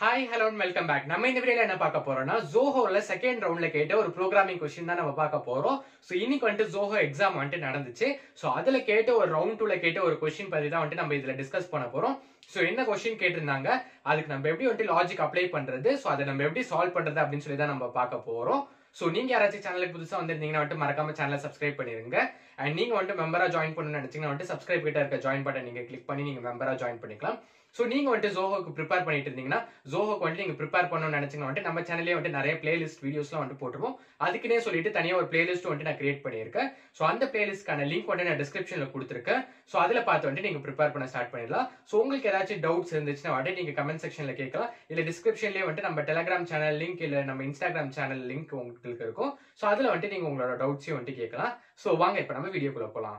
hi hello welcome back நம்ம இந்த வீடியோல என்ன பார்க்க போறோம்னா ஜோஹோல செகண்ட் ரவுண்ட்ல கேட்ட ஒரு ப்ரோக்ராமிங் கொஸ்டின் தான் நம்ம பார்க்க போறோம் ஸோ இன்னைக்கு வந்துட்டு ஜோஹோ எக்ஸாம் வந்துட்டு நடந்துச்சு ஸோ அதுல கேட்ட ஒரு ரவுண்ட் டூல கேட்ட ஒரு கொஸ்டின் பத்தி தான் வந்துட்டு நம்ம இதுல டிஸ்கஸ் பண்ண போறோம் ஸோ என்ன கொஸ்டின் கேட்டிருந்தாங்க அதுக்கு நம்ம எப்படி வந்துட்டு லாஜிக் அப்ளை பண்றது ஸோ அதை நம்ம எப்படி சால்வ் பண்றது அப்படின்னு சொல்லி தான் நம்ம பார்க்க போறோம் ஸோ நீங்க யாராச்சும் சேனலுக்கு புதுசா வந்திருந்தீங்கன்னா வந்துட்டு மறக்காம சேனலை சப்ஸ்கிரைப் பண்ணிருங்க அண்ட் நீங்க வந்துட்டு மெம்பரா ஜாயின் பண்ணணும்னு நினைச்சீங்கன்னா வந்துட்டு சப்ஸ்கிரைப் கிட்ட இருக்க ஜாயின் பட்டன் நீங்க கிளிக் பண்ணி நீங்க மெம்பரா ஜாயின் பண்ணிக்கலாம் ஸோ நீங்க வந்துட்டு ஜோஹோக்கு ப்ரிப்பேர் பண்ணிட்டு இருந்தீங்கன்னா ஜோஹோக்கு வந்துட்டு நீங்க ப்ரிப்பேர் பண்ணணும்னு நினைச்சீங்கன்னா வந்துட்டு நம்ம சேனல்லே வந்துட்டு நிறைய பிளேலிஸ்ட் வீடியோஸ்லாம் வந்துட்டு போட்டுருவோம் அதுக்குன்னே சொல்லிட்டு தனியாக ஒரு பிளேலிஸ்ட் வந்துட்டு நான் கிரியேட் பண்ணியிருக்கேன் ஸோ அந்த பிளேலிஸ்ட்கான லிங்க் வந்துட்டு நான் டிஸ்கிரிப்ஷனில் கொடுத்துருக்கேன் ஸோ அதில் பார்த்து வந்துட்டு நீங்க ப்ரிப்பேர் பண்ண ஸ்டார்ட் பண்ணிடலாம் ஸோ உங்களுக்கு ஏதாச்சும் டவுட்ஸ் இருந்துச்சுன்னா வந்துட்டு நீங்க கமெண்ட் செக்ஷனில் கேட்கலாம் இல்லை டிஸ்கிரிப்ஷன்லேயே வந்துட்டு நம்ம டெலிகிராம் சேனல் லிங்க் இல்லை நம்ம இன்ஸ்டாகிராம் சேனல் லிங்க் உங்களுக்கு இருக்கும் ஸோ அதில் வந்துட்டு நீங்க உங்களோட டவுட்ஸையும் வந்துட்டு கேட்கலாம் ஸோ வாங்க இப்போ நம்ம வீடியோக்குள்ள போகலாம்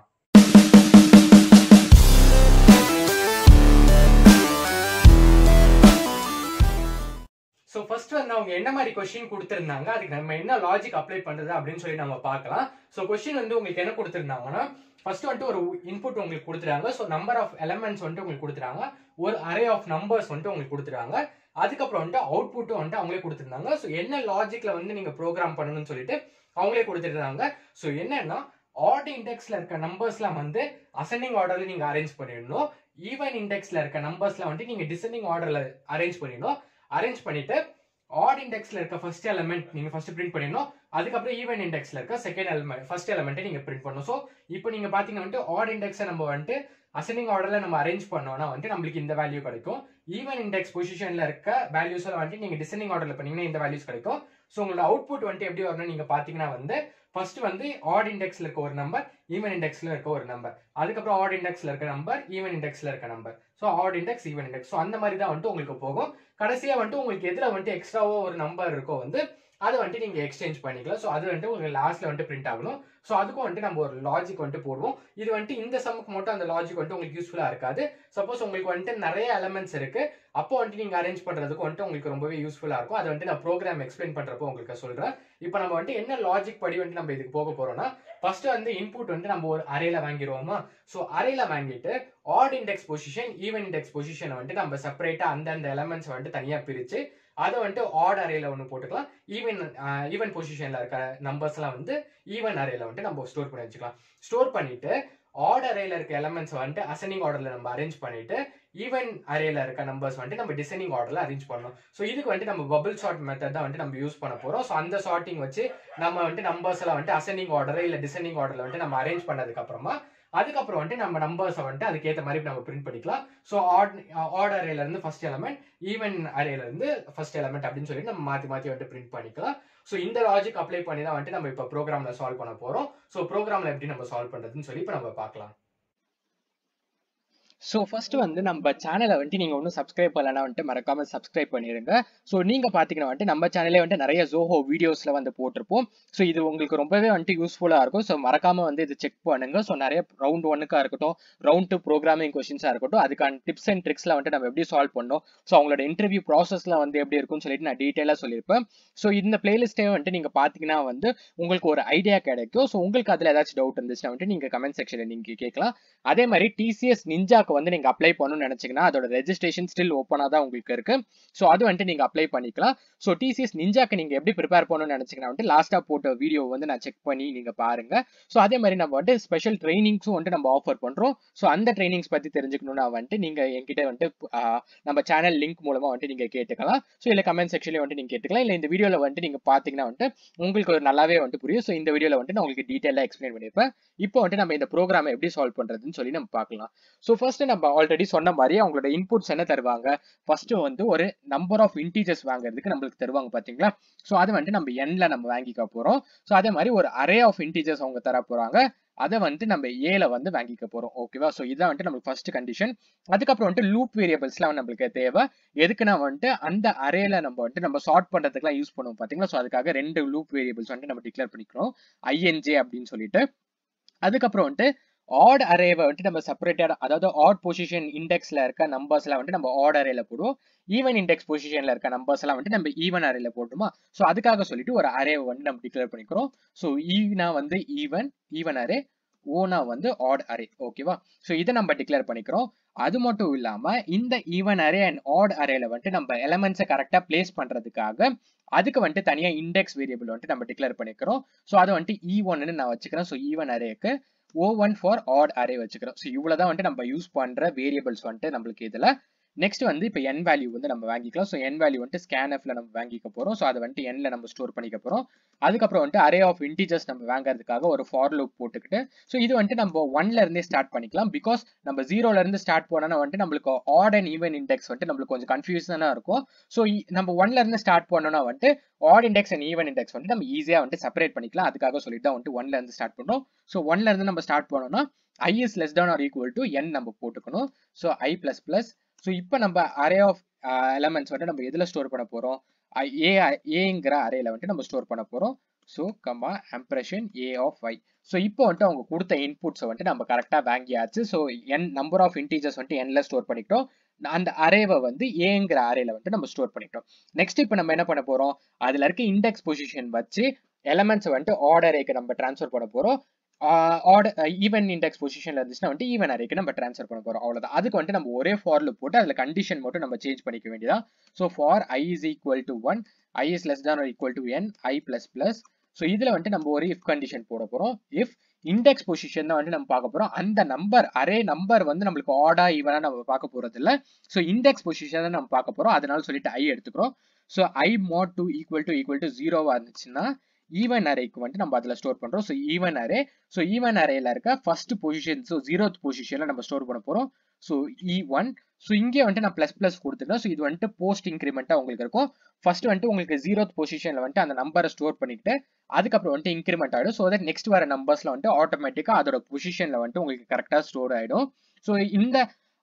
ஸோ ஃபர்ஸ்ட் வந்து அவங்க என்ன மாதிரி கொஸ்டின் கொடுத்துருந்தாங்க அதுக்கு நம்ம என்ன லாஜிக் அப்ளை பண்றது அப்படின்னு சொல்லி நம்ம பார்க்கலாம் ஸோ கொஸ்டின் வந்து உங்களுக்கு என்ன கொடுத்துருந்தாங்கன்னா ஃபர்ஸ்ட் வந்துட்டு ஒரு இன்புட் உங்களுக்கு கொடுத்துறாங்க ஸோ நம்பர் ஆஃப் எலமெண்ட்ஸ் வந்துட்டு உங்களுக்கு கொடுத்துறாங்க ஒரு அரே ஆஃப் நம்பர்ஸ் வந்துட்டு உங்களுக்கு கொடுத்துறாங்க அதுக்கப்புறம் வந்துட்டு அவுட்புட்டும் வந்துட்டு அவங்களே கொடுத்துருந்தாங்க ஸோ என்ன லாஜிக்ல வந்து நீங்க ப்ரோக்ராம் பண்ணணும்னு சொல்லிட்டு அவங்களே கொடுத்துருந்தாங்க ஸோ என்னன்னா ஆட் இண்டெக்ஸ்ல இருக்க நம்பர்ஸ்லாம் வந்து அசெண்டிங் ஆர்டர்ல நீங்க அரேஞ்ச் பண்ணிடணும் ஈவன் இண்டெக்ஸ்ல இருக்க நம்பர்ஸ்ல வந்துட்டு நீங்க டிசெண்டிங் ஆர்டர்ல அரேஞ்ச் பண்ணிடணும் அரேஞ்ச் பண்ணிட்டு ஆட் இண்டெக்ஸ்ல இருக்க ஃபர்ஸ்ட் எலமெண்ட் நீங்க ஃபர்ஸ்ட் பிரிண்ட் பண்ணிடணும் அதுக்கப்புறம் ஈவன் இண்டெக்ஸ்ல இருக்க செகண்ட் எலமெண்ட் ஃபர்ஸ்ட் எலமெண்ட் நீங்க பிரிண்ட் பண்ணணும் ஸோ இப்போ நீங்க பாத்தீங்கன்னா வந்துட்டு ஆட் இண்டெக்ஸை நம்ம வந்துட்டு அசெண்டிங் ஆர்டர்ல நம்ம அரேஞ்ச் பண்ணோம்னா வந்துட்டு நம்மளுக்கு இந்த வேல்யூ கிடைக்கும் ஈவன் இண்டெக்ஸ் பொசிஷன்ல இருக்க வேல்யூஸ் வந்துட்டு நீங்க டிசெண்டிங் ஆர்டர்ல பண்ணீங்கன்னா இந்த வேல்யூஸ் கிடைக்கும் ஸோ உங்களோட அவுட்புட் வந்துட்டு எப்படி வரணும் நீங்க பாத்தீங்கன்னா வந்து ஃபர்ஸ்ட் வந்து ஆட் இண்டெக்ஸ்ல இருக்க ஒரு நம்பர் ஈவன் இண்டெக்ஸ்ல இருக்க ஒரு நம்பர் அதுக்கப்புறம் ஆட் இண்டெக்ஸ்ல இருக்க நம்பர் ஈவன் இண்டெக்ஸ்ல இருக்க number so odd index even index so அந்த மாதிரி தான் வந்துட்டு உங்களுக்கு போகும் கடைசியா வந்துட்டு உங்களுக்கு எதுல வந்துட்டு எக்ஸ்ட்ராவோ ஒரு நம்பர் இருக்கோ வந்து அதை வந்துட்டு நீங்க எக்ஸ்சேஞ்ச் பண்ணிக்கலாம் ஸோ அது வந்துட்டு உங்களுக்கு லாஸ்ட்ல வந்துட்டு பிரிண்ட் ஆகணும் ஸோ அதுக்கும் வந்துட்டு நம்ம ஒரு லாஜிக் வந்துட்டு போடுவோம் இது வந்துட்டு இந்த சம்முக்கு மட்டும் அந்த லாஜிக் வந்துட்டு உங்களுக்கு யூஸ்ஃபுல்லா இருக்காது சப்போஸ் உங்களுக்கு வந்துட்டு நிறைய எலமெண்ட்ஸ் இருக்கு அப்போ வந்துட்டு நீங்க அரேஞ்ச் பண்றதுக்கு வந்துட்டு உங்களுக்கு ரொம்பவே யூஸ்ஃபுல்லா இருக்கும் அதை வந்துட்டு நான் ப்ரோக்ராம் எக்ஸ்பிளைன் பண்றப்போ உங்களுக்கு சொல்றேன் இப்போ நம்ம வந்துட்டு என்ன லாஜிக் படி வந்துட்டு நம்ம இதுக்கு போக போறோம்னா ஃபர்ஸ்ட் வந்து இன்புட் வந்து நம்ம ஒரு அரேல வாங்கிடுவோமா ஸோ அரேல வாங்கிட்டு odd index position even index பொசிஷனை வந்துட்டு நம்ம செப்பரேட்டா அந்தந்த எலமெண்ட்ஸ் வந்துட்டு தனியா பிரிச்சு அதை வந்துட்டு ஆட் அரேல ஒன்று போட்டுக்கலாம் ஈவன் ஈவன் பொசிஷன்ல இருக்க நம்பர்ஸ்லாம் வந்து ஈவன் அரேல வந்துட்டு நம்ம ஸ்டோர் பண்ணி வச்சுக்கலாம் ஸ்டோர் பண்ணிட்டு ஆட் அரேல இருக்க எலமெண்ட்ஸ் வந்துட்டு அசெண்டிங் ஆர்டர்ல நம்ம அரேஞ்ச் பண்ணிட்டு ஈவன் அரேல இருக்க நம்பர்ஸ் வந்துட்டு நம்ம டிசைனிங் ஆர்டர்ல அரேஞ்ச் பண்ணணும் ஸோ இதுக்கு வந்துட்டு நம்ம பபிள் ஷார்ட் மெத்தட் தான் வந்துட்டு நம்ம யூஸ் பண்ண போறோம் ஸோ அந்த ஷார்ட்டிங் வச்சு நம்ம வந்துட்டு நம்பர்ஸ் எல்லாம் வந்துட்டு அசெண்டிங் ஆர்டர் இல்ல டிசைனிங் ஆர்டர்ல வந்துட்டு நம்ம அரேஞ்ச் பண்ணதுக்கு அப்புறமா அதுக்கப்புறம் வந்துட்டு நம்ம நம்பர்ஸை வந்துட்டு அதுக்கேற்ற மாதிரி நம்ம பிரிண்ட் பண்ணிக்கலாம் ஸோ ஆட் ஆட் அரேல இருந்து ஃபர்ஸ்ட் எலமெண்ட் ஈவன் அரேல இருந்து ஃபர்ஸ்ட் எலமெண்ட் அப்படின்னு சொல்லி நம்ம மாத்தி மாத்தி வந்துட்டு பிரிண்ட் பண்ணிக்கலாம் ஸோ இந்த லாஜிக் அப்ளை பண்ணி தான் வந்துட்டு நம்ம இப்போ ப்ரோக்ராம்ல சால்வ் பண்ண போறோம் ஸோ ப்ரோக்ராம்ல எப்படி நம்ம சால்வ் பண்றதுன்னு சொல்லி இப்போ நம்ம பார்க்கலாம் ஸோ ஃபர்ஸ்ட் வந்து நம்ம சேனலை வந்துட்டு நீங்கள் ஒன்றும் சப்ஸ்கிரைப் பண்ணலன்னா வந்துட்டு மறக்காம சப்ஸ்கிரைப் பண்ணிடுங்க ஸோ நீங்கள் பார்த்தீங்கன்னா வந்துட்டு நம்ம சேனலே வந்துட்டு நிறைய ஜோஹோ வீடியோஸில் வந்து போட்டிருப்போம் ஸோ இது உங்களுக்கு ரொம்பவே வந்துட்டு யூஸ்ஃபுல்லாக இருக்கும் ஸோ மறக்காம வந்து இது செக் பண்ணுங்க ஸோ நிறைய ரவுண்ட் ஒன்னுக்காக இருக்கட்டும் ரவுண்ட் டூ ப்ரோக்ராமிங் கொஷின்ஸாக இருக்கட்டும் அதுக்கான டிப்ஸ் அண்ட் ட்ரிக்ஸ்லாம் வந்துட்டு நம்ம எப்படி சால்வ் பண்ணோம் ஸோ அவங்களோட இன்டர்வியூ ப்ராசஸ்லாம் வந்து எப்படி இருக்கும்னு சொல்லிட்டு நான் டீட்டெயிலாக சொல்லியிருப்பேன் ஸோ இந்த பிளேலிஸ்ட்டே வந்துட்டு நீங்கள் பார்த்தீங்கன்னா வந்து உங்களுக்கு ஒரு ஐடியா கிடைக்கும் ஸோ உங்களுக்கு அதில் ஏதாச்சும் டவுட் இருந்துச்சுன்னா வந்துட்டு நீங்கள் கமெண்ட் செக்ஷனில் நீங்கள் கேட்கலாம் அதே மாதிரி டிசிஎஸ் நிஞ்சாக்கு வந்து நீங்க அப்ளை பண்ணணும்னு நினைச்சீங்கன்னா அதோட ரெஜிஸ்ட்ரேஷன் ஸ்டில் ஓப்பனா தான் உங்களுக்கு இருக்கு ஸோ அது வந்துட்டு நீங்க அப்ளை பண்ணிக்கலாம் ஸோ டிசிஎஸ் நிஞ்சாக்கு நீங்க எப்படி ப்ரிப்பேர் பண்ணணும்னு நினைச்சீங்கன்னா வந்துட்டு லாஸ்டா போட்ட வீடியோ வந்து நான் செக் பண்ணி நீங்க பாருங்க ஸோ அதே மாதிரி நம்ம வந்துட்டு ஸ்பெஷல் ட்ரைனிங்ஸும் வந்துட்டு நம்ம ஆஃபர் பண்றோம் ஸோ அந்த ட்ரைனிங்ஸ் பத்தி தெரிஞ்சுக்கணும்னா வந்துட்டு நீங்க என்கிட்ட வந்துட்டு நம்ம சேனல் லிங்க் மூலமா வந்துட்டு நீங்க கேட்டுக்கலாம் ஸோ இல்லை கமெண்ட் செக்ஷன்ல வந்துட்டு நீங்க கேட்டுக்கலாம் இல்லை இந்த வீடியோல வந்துட்டு நீங்க பாத்தீங்கன்னா வந்துட்டு உங்களுக்கு ஒரு நல்லாவே வந்துட்டு புரியும் ஸோ இந்த வீடியோல வந்துட்டு நான் உங்களுக்கு டீட்டெயிலாக எக்ஸ்பிளைன் பண்ணியிருப்பேன் இப்போ வந்துட்டு நம்ம இந்த ப்ரோக்ராமை எப்படி சால்வ் பண்றதுன்னு சொல்லி நம்ம பார்க்கலாம் ஸோ ஃபர்ஸ்ட் நம்ம ஆல்ரெடி சொன்ன மாதிரி அவங்களோட இன்புட்ஸ் என்ன தருவாங்க ஃபர்ஸ்ட் வந்து ஒரு நம்பர் ஆஃப் இன்டீஜர்ஸ் வாங்குறதுக்கு நம்மளுக்கு தருவாங்க பாத்தீங்களா ஸோ அது வந்துட்டு நம்ம எண்ல நம்ம வாங்கிக்க போறோம் ஸோ அதே மாதிரி ஒரு அரே ஆஃப் இன்டீஜர்ஸ் அவங்க தர போறாங்க அதை வந்து நம்ம ஏல வந்து வாங்கிக்க போறோம் ஓகேவா ஸோ இதான் வந்துட்டு நம்மளுக்கு ஃபர்ஸ்ட் கண்டிஷன் அதுக்கப்புறம் வந்துட்டு லூப் வேரியபிள்ஸ்லாம் நம்மளுக்கு தேவை எதுக்குன்னா வந்துட்டு அந்த அரேல நம்ம வந்துட்டு நம்ம சார்ட் பண்றதுக்குலாம் யூஸ் பண்ணுவோம் பாத்தீங்களா ஸோ அதுக்காக ரெண்டு லூப் வேரியபிள்ஸ் வந்துட்டு நம்ம டிக்ளேர் பண்ணிக்கிறோம் ஐஎன்ஜே அப்படின்னு சொல்லிட்டு அதுக்கப்புறம் வந்துட்டு ஆட் அரேவை வந்துட்டு நம்ம செப்பரேட்டட் அதாவது ஆட் பொசிஷன் இண்டெக்ஸ்ல இருக்க நம்பர்ஸ்லாம் வந்துட்டு நம்ம ஆட் அரேல போடுவோம் ஈவன் இண்டெக்ஸ் பொசிஷன்ல இருக்க நம்பர்ஸ் எல்லாம் வந்துட்டு நம்ம ஈவன் அரேல போட்டுமா ஸோ அதுக்காக சொல்லிட்டு ஒரு அரேவை வந்து நம்ம டிக்ளேர் பண்ணிக்கிறோம் ஸோ ஈனா வந்து ஈவன் ஈவன் அரே ஓனா வந்து ஆட் அரே ஓகேவா ஸோ இதை நம்ம டிக்ளேர் பண்ணிக்கிறோம் அது மட்டும் இல்லாம இந்த ஈவன் அரே அண்ட் ஆட் அரேல வந்துட்டு நம்ம எலமெண்ட்ஸை கரெக்டா பிளேஸ் பண்றதுக்காக அதுக்கு வந்துட்டு தனியா இண்டெக்ஸ் வேரியபிள் வந்துட்டு நம்ம டிக்ளேர் பண்ணிக்கிறோம் ஸோ அதை வந்துட்டு இ ஒன்னு நான் வச்சுக்கிறேன் ஸோ ஈவன் அரேக்கு O one for odd array வச்சுக்கிறோம் ஸோ இவ்வளவுதான் வந்துட்டு நம்ம யூஸ் பண்ற வேரியபிள்ஸ் வந்துட்டு நம்மளுக்கு இதுல நெக்ஸ்ட் வந்து இப்போ என் வேல்யூ வந்து நம்ம வாங்கிக்கலாம் ஸோ என் வேல்யூ வந்துட்டு ஸ்கேன்எஃப்ல நம்ம வாங்கிக்க போறோம் ஸோ அதை வந்துட்டு என்ல நம்ம ஸ்டோர் பண்ணிக்க போறோம் அதுக்கப்புறம் வந்துட்டு அரே ஆஃப் இன்டிஜர்ஸ் நம்ம வாங்குறதுக்காக ஒரு ஃபார் லூப் போட்டுக்கிட்டு ஸோ இது வந்துட்டு நம்ம ஒன்ல இருந்தே ஸ்டார்ட் பண்ணிக்கலாம் பிகாஸ் நம்ம ஜீரோல இருந்து ஸ்டார்ட் பண்ணோம்னா வந்துட்டு நம்மளுக்கு ஆட் அண்ட் ஈவன் இண்டெக்ஸ் வந்துட்டு நம்மளுக்கு கொஞ்சம் கன்ஃபியூஷனா இருக்கும் ஸோ நம்ம ஒன்ல இருந்து ஸ்டார்ட் பண்ணோம்னா வந்துட்டு odd index and even index வந்துட்டு நம்ம ஈஸியா வந்துட்டு செப்பரேட் பண்ணிக்கலாம் அதுக்காக சொல்லிட்டு தான் வந்துட்டு ஒன்ல இருந்து ஸ்டார்ட் பண்றோம் ஸோ ஒன்ல இருந்து நம்ம ஸ்டார்ட் பண்ணோம்னா i is less than or equal to n நம்ம போட்டுக்கணும் so i plus plus so இப்போ நம்ம அரே ஆஃப் எலமெண்ட்ஸ் வந்துட்டு நம்ம எதில் ஸ்டோர் பண்ண போகிறோம் ஏ ஏங்கிற அரேல வந்துட்டு நம்ம ஸ்டோர் பண்ண போகிறோம் so comma ampersand a of i so இப்போ வந்துட்டு அவங்க கொடுத்த இன்புட்ஸை வந்துட்டு நம்ம கரெக்டாக வாங்கியாச்சு so n number of integers வந்துட்டு என்ல ஸ்டோர் பண்ணிக்கிட்டோம் அந்த அரேவை வந்து ஏங்கிற அரேல வந்துட்டு நம்ம ஸ்டோர் பண்ணிக்கிட்டோம் நெக்ஸ்ட் இப்போ நம்ம என்ன பண்ண போகிறோம் அதில் இருக்க இண்டெக்ஸ் பொசிஷன் வச்சு எலமெண்ட்ஸ் வந்துட்டு ஆர்டரேக்கு நம்ம ட்ரான்ஸ்ஃபர் பண்ண போகிறோம் ஆட் ஈவன் இண்டெக்ஸ் பொசிஷன்ல இருந்துச்சுன்னா வந்துட்டு ஈவன் அரேக்கு நம்ம ட்ரான்ஸ்ஃபர் பண்ண போறோம் அவ்வளவுதான் அதுக்கு வந்துட்டு நம்ம ஒரே ஃபார்ல போட்டு அதுல கண்டிஷன் மட்டும் நம்ம சேஞ்ச் பண்ணிக்க வேண்டியதா so for i is equal to one i is less than equal to n i plus plus so இதுல வந்துட்டு நம்ம ஒரு இஃப் கண்டிஷன் போட போறோம் இஃப் இண்டெக்ஸ் பொசிஷன் தான் வந்துட்டு நம்ம பார்க்க போறோம் அந்த நம்பர் அரே நம்பர் வந்து நம்மளுக்கு ஆடா ஈவனா நம்ம பார்க்க போறது இல்ல ஸோ இண்டெக்ஸ் பொசிஷன் தான் நம்ம பார்க்க போறோம் அதனால சொல்லிட்டு ஐ எடுத்துக்கிறோம் so i mod two equal to equal to ஜீரோவா இருந்துச்சுன்னா ஈவன் அரேக்கு வந்துட்டு நம்ம அதில் ஸ்டோர் பண்ணுறோம் so even array so even அரேல இருக்க ஃபர்ஸ்ட் பொசிஷன் ஸோ ஜீரோத் பொசிஷனில் நம்ம ஸ்டோர் பண்ண போகிறோம் ஸோ இ ஒன் ஸோ இங்கே வந்துட்டு நான் ப்ளஸ் ப்ளஸ் கொடுத்துருக்கேன் ஸோ இது வந்துட்டு போஸ்ட் இன்க்ரிமெண்ட்டாக உங்களுக்கு இருக்கும் ஃபர்ஸ்ட் வந்துட்டு உங்களுக்கு ஜீரோத் பொசிஷனில் வந்துட்டு அந்த நம்பரை ஸ்டோர் பண்ணிக்கிட்டு அதுக்கப்புறம் வந்துட்டு இன்க்ரிமெண்ட் ஆகிடும் ஸோ தட் நெக்ஸ்ட் வர நம்பர்ஸில் வந்துட்டு ஆட்டோமேட்டிக்காக அதோட பொசிஷனில் வந்துட்டு உங்களுக்கு கரெக்டாக ஸ்டோர் ஆகிடும் ஸோ இந்த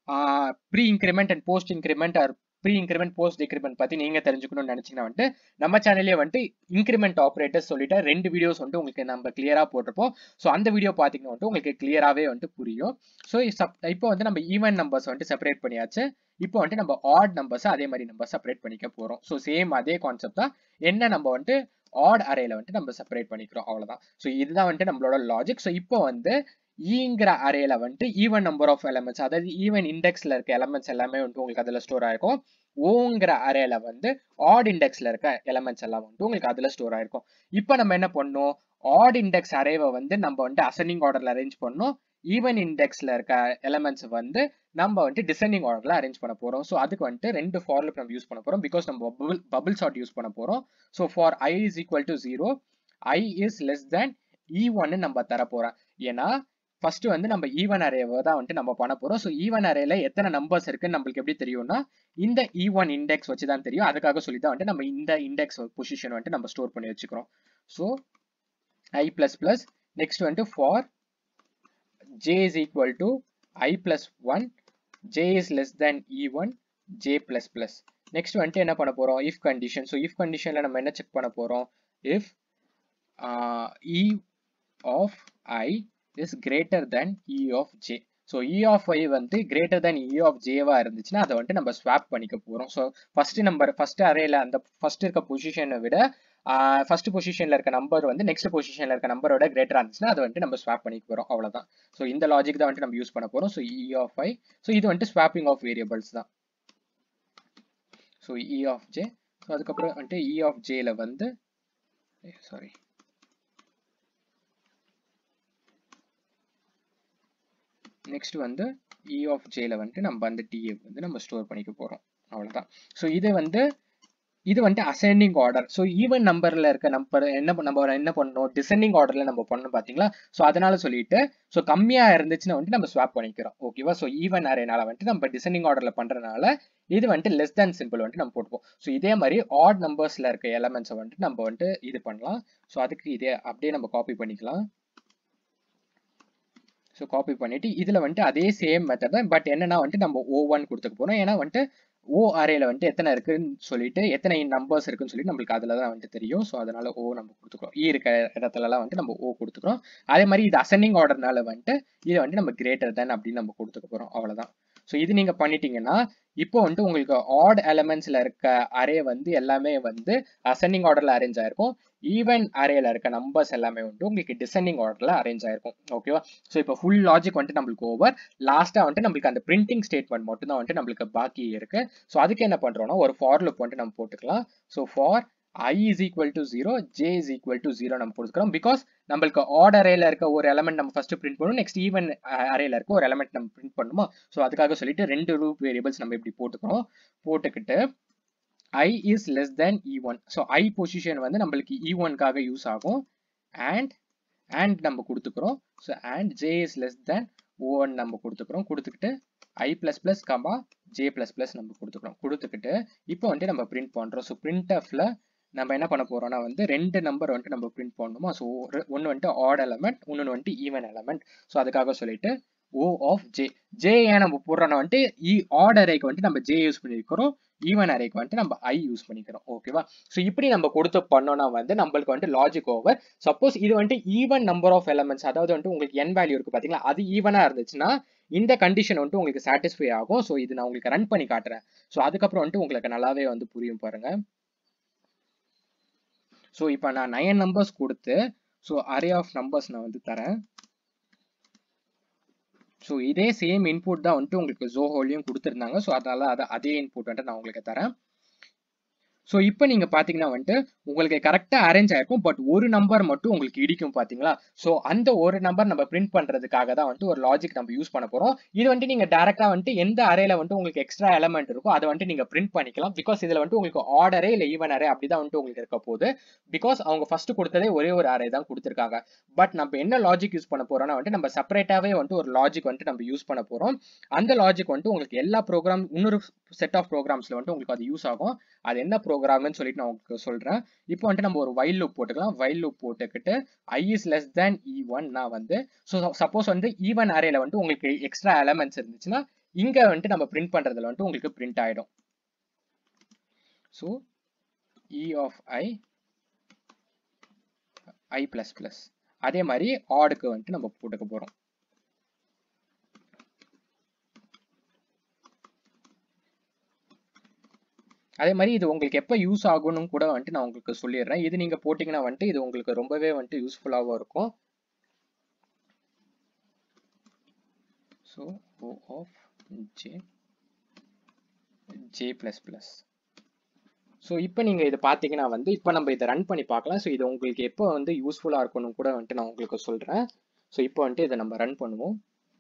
pre increment and post increment or pre increment post decrement பத்தி நீங்க தெரிஞ்சுக்கணும்னு நினைச்சீங்கன்னா வந்துட்டு நம்ம சேனல்லே வந்துட்டு இன்க்ரிமெண்ட் ஆப்ரேட்டர்ஸ் சொல்லிட்டு ரெண்டு வீடியோஸ் வந்துட்டு உங்களுக்கு நம்ம கிளியரா போட்டிருப்போம் ஸோ அந்த வீடியோ பார்த்தீங்கன்னா வந்துட்டு உங்களுக்கு கிளியராகவே வந்துட்டு புரியும் ஸோ இப்போ வந்து நம்ம ஈவன் நம்பர்ஸ் வந்துட்டு செப்பரேட் பண்ணியாச்சு இப்போ வந்துட்டு நம்ம ஆட் நம்பர்ஸ் அதே மாதிரி நம்ம செப்பரேட் பண்ணிக்க போறோம் ஸோ சேம் அதே கான்செப்ட் தான் என்ன நம்ம வந்துட்டு ஆட் அரேல வந்துட்டு நம்ம செப்பரேட் பண்ணிக்கிறோம் அவ்வளவுதான் ஸோ இதுதான் வந்துட்டு நம்மளோட லாஜிக் ஸோ இப்போ வந்து ஈங்கிற அரேல வந்துட்டு ஈவன் நம்பர் ஆஃப் எலமெண்ட்ஸ் அதாவது ஈவன் இண்டெக்ஸ்ல இருக்க எலமெண்ட்ஸ் எல்லாமே வந்துட்டு உங்களுக்கு அதுல ஸ்டோர் ஆயிருக்கும் ஓங்கிற அரேல வந்து ஆட் இண்டெக்ஸ்ல இருக்க எலமெண்ட்ஸ் எல்லாம் வந்துட்டு உங்களுக்கு அதுல ஸ்டோர் ஆயிருக்கும் இப்போ நம்ம என்ன பண்ணோம் ஆட் இண்டெக்ஸ் அரேவை வந்து நம்ம வந்துட்டு அசெண்டிங் ஆர்டர்ல அரேஞ்ச் பண்ணோம் ஈவன் இண்டெக்ஸ்ல இருக்க எலமெண்ட்ஸ் வந்து நம்ம வந்துட்டு டிசெண்டிங் ஆர்டர்ல அரேஞ்ச் பண்ண போறோம் ஸோ அதுக்கு வந்துட்டு ரெண்டு ஃபார்லுக்கு நம்ம யூஸ் பண்ண போறோம் பிகாஸ் நம்ம பபிள் பபிள் ஷார்ட் யூஸ் பண்ண போறோம் so for i is equal to zero i is less than e ஒன்னு நம்ம தர போறோம் ஏன்னா ஃபர்ஸ்ட் வந்து நம்ம ஈவன் அரேவை தான் வந்துட்டு நம்ம பண்ண போறோம் ஸோ ஈவன் அரேல எத்தனை நம்பர்ஸ் இருக்குன்னு நம்மளுக்கு எப்படி தெரியும்னா இந்த இ ஒன் இண்டெக்ஸ் வச்சு தான் தெரியும் அதுக்காக சொல்லி தான் வந்துட்டு நம்ம இந்த இண்டெக்ஸ் பொசிஷன் வந்துட்டு நம்ம ஸ்டோர் பண்ணி வச்சுக்கிறோம் so i plus plus next வந்துட்டு for j is equal to i plus one j is less than e one j plus plus next வந்துட்டு என்ன பண்ண போறோம் இஃப் கண்டிஷன் ஸோ இஃப் கண்டிஷன்ல நம்ம என்ன செக் பண்ண போறோம் if e of i is greater than e of j so e of i வந்து கிரேட்டர் தென் இ ஆஃப் ஜேவா இருந்துச்சுன்னா அதை வந்துட்டு நம்ம ஸ்வாப் பண்ணிக்க போறோம் ஸோ ஃபர்ஸ்ட் நம்பர் ஃபர்ஸ்ட் அரேல அந்த ஃபர்ஸ்ட் இருக்க பொசிஷனை விட ஃபர்ஸ்ட் பொசிஷன்ல இருக்க நம்பர் வந்து நெக்ஸ்ட் பொசிஷன்ல இருக்க நம்பரோட கிரேட்டரா இருந்துச்சுன்னா அதை வந்துட்டு நம்ம ஸ்வாப் பண்ணிக்க போறோம் அவ்வளவுதான் ஸோ இந்த லாஜிக் தான் வந்துட்டு நம்ம யூஸ் பண்ண போறோம் so e of i so இது வந்துட்டு ஸ்வாப்பிங் ஆஃப் வேரியபிள்ஸ் தான் so e of j so அதுக்கப்புறம் வந்துட்டு இ ஆஃப் ஜேல வந்து சாரி நெக்ஸ்ட் வந்து இ ஆஃப் ஜேல வந்துட்டு நம்ம அந்த டிஏ வந்து நம்ம ஸ்டோர் பண்ணிக்க போறோம் அவ்வளவுதான் ஸோ இது வந்து இது வந்துட்டு அசெண்டிங் ஆர்டர் ஸோ ஈவன் நம்பர்ல இருக்க நம்பர் என்ன நம்ம என்ன பண்ணணும் டிசெண்டிங் ஆர்டர்ல நம்ம பண்ணணும் பாத்தீங்களா ஸோ அதனால சொல்லிட்டு ஸோ கம்மியா இருந்துச்சுன்னா வந்துட்டு நம்ம ஸ்வாப் பண்ணிக்கிறோம் ஓகேவா ஸோ ஈவன் அரேனால வந்துட்டு நம்ம டிசெண்டிங் ஆர்டர்ல பண்றதுனால இது வந்துட்டு லெஸ் தேன் சிம்பிள் வந்துட்டு நம்ம போட்டுப்போம் ஸோ இதே மாதிரி ஆட் நம்பர்ஸ்ல இருக்க எலமெண்ட்ஸை வந்துட்டு நம்ம வந்துட்டு இது பண்ணலாம் ஸோ அதுக்கு இதே அப்படியே நம்ம காப்பி பண்ணிக்கலாம் ஸோ காப்பி பண்ணிட்டு இதுல வந்துட்டு அதே சேம் மெத்தட் தான் பட் என்னன்னா வந்துட்டு நம்ம ஓ ஒன் கொடுத்துக்க போறோம் ஏன்னா வந்துட்டு ஓ அரேல வந்துட்டு எத்தனை இருக்குன்னு சொல்லிட்டு எத்தனை நம்பர்ஸ் இருக்குன்னு சொல்லிட்டு நம்மளுக்கு அதுல தான் வந்துட்டு தெரியும் ஸோ அதனால ஓ நம்ம கொடுத்துக்கிறோம் இ இருக்க இடத்துலலாம் வந்துட்டு நம்ம ஓ கொடுத்துக்கிறோம் அதே மாதிரி இது அசெண்டிங் ஆர்டர்னால வந்துட்டு இதை வந்துட்டு நம்ம கிரேட்டர் தென் அப்படின்னு நம்ம கொடுத்துக்க போறோம் அவ்வளவுதான் ஸோ இது நீங்க பண்ணிட்டீங்கன்னா இப்போ வந்துட்டு உங்களுக்கு ஆட் எலமெண்ட்ஸ்ல இருக்க அரே வந்து எல்லாமே வந்து அசெண்டிங் ஆர்டர்ல அரேஞ்ச் ஆயிருக்கும் ஈவன் அரேல இருக்க நம்பர்ஸ் எல்லாமே வந்துட்டு உங்களுக்கு டிசெண்டிங் ஆர்டர்ல அரேஞ்ச் ஆயிருக்கும் ஓகேவா ஸோ இப்போ ஃபுல் லாஜிக் வந்துட்டு நம்மளுக்கு ஓவர் லாஸ்டா வந்துட்டு நம்மளுக்கு அந்த பிரிண்டிங் ஸ்டேட்மெண்ட் மட்டும் தான் வந்துட்டு நம்மளுக்கு பாக்கி இருக்கு ஸோ அதுக்கு என்ன பண்றோம்னா ஒரு ஃபார் லுப் வந்துட்டு நம்ம போட்டுக்கலாம் so for i is equal to 0 j is equal to 0 நம்ம கொடுத்துக்கிறோம் பிகாஸ் நம்மளுக்கு ஆட் அரேல இருக்க ஒரு எலமெண்ட் நம்ம ஃபர்ஸ்ட் பிரிண்ட் பண்ணணும் நெக்ஸ்ட் ஈவன் அரேல இருக்க ஒரு எலமெண்ட் நம்ம பிரிண்ட் பண்ணணுமா ஸோ அதுக்காக சொல்லிட்டு ரெண்டு ரூப் வேரியபிள்ஸ் நம்ம இப்படி போட்டுக்கிறோம் போட்டுக்கிட்டு i is less than e1 so i position வந்து நம்மளுக்கு e1க்காக யூஸ் ஆகும் and and நம்ம கொடுத்துக்கிறோம் so and j is less than o1 நம்ம கொடுத்துக்கிறோம் கொடுத்துக்கிட்டு i plus plus comma j plus plus நம்ம கொடுத்துக்கிறோம் கொடுத்துக்கிட்டு இப்போ வந்துட்டு நம்ம பிரிண்ட் பண்றோம் ஸோ பிரிண்ட் ஆஃப்ல நம்ம என்ன பண்ண போறோம்னா வந்து ரெண்டு நம்பர் வந்துட்டு நம்ம பிரிண்ட் பண்ணணுமா ஸோ ஒன்று வந்துட்டு ஆட் எலமெண்ட் இன்னொன்று வந்துட்டு ஈவன் எலமெண்ட் ஸோ அதுக்காக சொல்லிட்டு ஓ ஆஃப் ஜே ஜே ஏன் நம்ம போடுறோம்னா வந்துட்டு இ ஆட் அரேக்கு வந்துட்டு நம்ம ஜே யூஸ் பண்ணியிருக்கிறோம் ஈவன் அரேக்கு வந்துட்டு நம்ம ஐ யூஸ் பண்ணிக்கிறோம் ஓகேவா ஸோ இப்படி நம்ம கொடுத்து பண்ணோம்னா வந்து நம்மளுக்கு வந்துட்டு லாஜிக் ஓவர் சப்போஸ் இது வந்துட்டு ஈவன் நம்பர் ஆஃப் எலமெண்ட்ஸ் அதாவது வந்துட்டு உங்களுக்கு என் வேல்யூ இருக்கு பாத்தீங்களா அது ஈவனா இருந்துச்சுன்னா இந்த கண்டிஷன் வந்துட்டு உங்களுக்கு சாட்டிஸ்ஃபை ஆகும் ஸோ இது நான் உங்களுக்கு ரன் பண்ணி காட்டுறேன் ஸோ அதுக்கப்புறம் வந்துட்டு உங்களுக்கு நல்லாவே வந்து புரியும் பாருங்க ஸோ இப்போ நான் நயன் நம்பர்ஸ் கொடுத்து ஸோ அரே ஆஃப் நம்பர்ஸ் நான் வந்து தரேன் ஸோ இதே சேம் இன்புட் தான் வந்துட்டு உங்களுக்கு ஜோஹோலையும் கொடுத்துருந்தாங்க ஸோ அதனால அதை அதே இன்புட் வந்துட்டு நான் உங்களுக்கு தரேன் ஸோ இப்போ நீங்க பாத்தீங்கன்னா வந்துட்டு உங்களுக்கு கரெக்டா அரேஞ்ச் ஆயிருக்கும் பட் ஒரு நம்பர் மட்டும் உங்களுக்கு இடிக்கும் பாத்தீங்களா ஸோ அந்த ஒரு நம்பர் நம்ம பிரிண்ட் பண்றதுக்காக தான் வந்துட்டு ஒரு லாஜிக் நம்ம யூஸ் பண்ண போறோம் இது வந்துட்டு நீங்க டேரக்டா வந்துட்டு எந்த அரேல வந்துட்டு உங்களுக்கு எக்ஸ்ட்ரா எலமெண்ட் இருக்கோ அதை வந்துட்டு நீங்க பிரிண்ட் பண்ணிக்கலாம் பிகாஸ் இதுல வந்துட்டு உங்களுக்கு ஆர்டரே இல்லை ஈவன் அரே அப்படிதான் வந்துட்டு உங்களுக்கு இருக்க போகுது பிகாஸ் அவங்க ஃபர்ஸ்ட் கொடுத்ததே ஒரே ஒரு அரே தான் கொடுத்துருக்காங்க பட் நம்ம என்ன லாஜிக் யூஸ் பண்ண போறோம்னா வந்துட்டு நம்ம செப்பரேட்டாவே வந்துட்டு ஒரு லாஜிக் வந்துட்டு நம்ம யூஸ் பண்ண போறோம் அந்த லாஜிக் வந்துட்டு உங்களுக்கு எல்லா ப்ரோக்ராம் இன்னொரு செட் ஆஃப் ப்ரோக்ராம்ஸ்ல வந்துட்டு உங்களுக்கு அது யூஸ் ஆகும் அது என்ன ப்ரோக்ராம்னு சொல்லிட்டு நான் உங்களுக்கு சொல்றேன் இப்போ வந்துட்டு நம்ம ஒரு வைல் லூப் போட்டுக்கலாம் வைல் லூப் போட்டுக்கிட்டு i is less than e one நான் வந்து ஸோ சப்போஸ் வந்து ஈவன் அரேல வந்துட்டு உங்களுக்கு எக்ஸ்ட்ரா எலமெண்ட்ஸ் இருந்துச்சுன்னா இங்க வந்துட்டு நம்ம பிரிண்ட் பண்றதுல வந்துட்டு உங்களுக்கு பிரிண்ட் ஆயிடும் so e of i i plus plus அதே மாதிரி ஆடுக்கு வந்துட்டு நம்ம போட்டுக்க போறோம் அதே மாதிரி இது உங்களுக்கு எப்போ யூஸ் ஆகும்னு கூட வந்துட்டு நான் உங்களுக்கு சொல்லிடுறேன் இது நீங்க போட்டீங்கன்னா வந்துட்டு இது உங்களுக்கு ரொம்பவே வந்துட்டு யூஸ்ஃபுல்லாகவும் இருக்கும் so o of j j plus plus so இப்போ நீங்கள் இதை பார்த்தீங்கன்னா வந்து இப்போ நம்ம இதை ரன் பண்ணி பார்க்கலாம் ஸோ இது உங்களுக்கு எப்போ வந்து யூஸ்ஃபுல்லாக இருக்கணும் கூட வந்துட்டு நான் உங்களுக்கு சொல்கிறேன் ஸோ இப்போ வந்துட்டு இதை நம்ம ரன் பண்ணுவோம்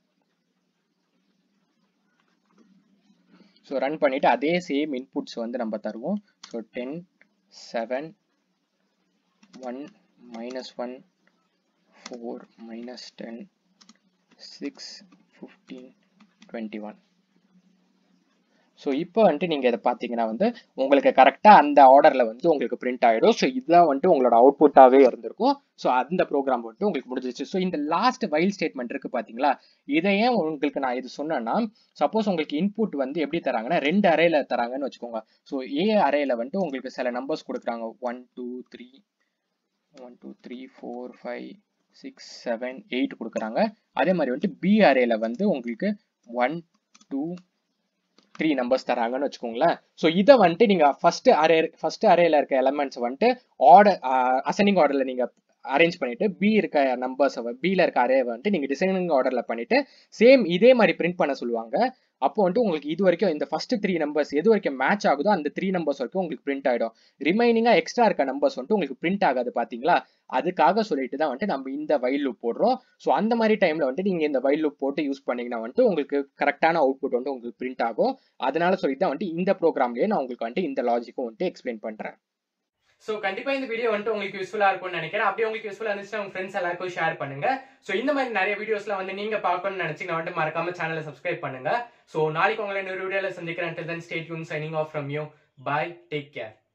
ஸோ ரன் பண்ணிவிட்டு அதே சேம் இன்புட்ஸ் வந்து நம்ம தருவோம் so ten seven one minus one four minus ten six fifteen twenty one so இப்போ வந்துட்டு நீங்கள் இதை பார்த்தீங்கன்னா வந்து உங்களுக்கு கரெக்டாக அந்த ஆர்டரில் வந்து உங்களுக்கு பிரிண்ட் ஆகிடும் ஸோ இதுதான் வந்துட்டு உங்களோட அவுட்புட்டாகவே இருந்திருக்கும் ஸோ அந்த ப்ரோக்ராம் வந்துட்டு உங்களுக்கு முடிஞ்சிச்சு ஸோ இந்த லாஸ்ட் வைல் ஸ்டேட்மெண்ட் இருக்குது பார்த்தீங்களா இதை ஏன் உங்களுக்கு நான் இது சொன்னேன்னா சப்போஸ் உங்களுக்கு இன்புட் வந்து எப்படி தராங்கன்னா ரெண்டு அரேல தராங்கன்னு வச்சுக்கோங்க ஸோ ஏ அரேல வந்துட்டு உங்களுக்கு சில நம்பர்ஸ் கொடுக்குறாங்க one two three one two three four five six seven eight கொடுக்குறாங்க அதே மாதிரி வந்துட்டு பி அரேல வந்து உங்களுக்கு ஒன் டூ த்ரீ நம்பர்ஸ் தராங்கன்னு வச்சுக்கோங்களேன் ஸோ இதை வந்துட்டு நீங்க ஃபர்ஸ்ட் அரே ஃபர்ஸ்ட் அரேல இருக்க எலமெண்ட்ஸ் வந்துட்டு ஆர்டர் அசனிங் ஆர்டர்ல நீங்க அரேஞ்ச் பண்ணிட்டு பி இருக்க நம்பர்ஸ் பில இருக்க அரே வந்துட்டு நீங்க டிசைனிங் ஆர்டர்ல பண்ணிட்டு சேம் இதே மாதிரி பிரிண்ட் பண்ண சொல்லுவாங்க அப்போ வந்துட்டு உங்களுக்கு இது வரைக்கும் இந்த ஃபர்ஸ்ட் த்ரீ நம்பர்ஸ் எது வரைக்கும் மேட்ச் ஆகுதோ அந்த த்ரீ நம்பர்ஸ் வரைக்கும் உங்களுக்கு பிரிண்ட் ஆயிடும் ரிமைனிங்கா எக்ஸ்ட்ரா இருக்க நம்பர்ஸ் வந்துட்டு உங்களுக்கு பிரிண்ட் ஆகாது பாத்தீங்களா அதுக்காக சொல்லிட்டு தான் வந்துட்டு நம்ம இந்த வைல் லூப் போடுறோம் ஸோ அந்த மாதிரி டைம்ல வந்துட்டு நீங்க இந்த வைல் லூப் போட்டு யூஸ் பண்ணீங்கன்னா வந்துட்டு உங்களுக்கு கரெக்டான அவுட்புட் வந்து உங்களுக்கு பிரிண்ட் ஆகும் அதனால சொல்லி தான் வந்துட்டு இந்த ப்ரோக்ராம்லயே நான் உங்களுக்கு வந்துட்டு இந்த லாஜிக்கும் வந்துட்டு எக்ஸ்பிளைன் பண்றேன் ஸோ கண்டிப்பா இந்த வீடியோ வந்துட்டு உங்களுக்கு யூஸ்ஃபுல்லா இருக்கும்னு நினைக்கிறேன் அப்படியே உங்களுக்கு யூஸ்ஃபுல்லா இருந்துச்சுன்னா உங்க ஃப்ரெண்ட்ஸ் எல்லாருக்கும் ஷேர் பண்ணுங்க ஸோ இந்த மாதிரி நிறைய வீடியோஸ்லாம் வந்து நீங்க பார்க்கணும்னு நினைச்சீங்கன்னா வந்துட்டு மறக்காம சேனலை சப்ஸ்கிரைப் பண்ணுங்க ஸோ நாளைக்கு உங்களை இன்னொரு வீடியோல சந்திக்கிறேன் until then stay tuned signing off from you bye take care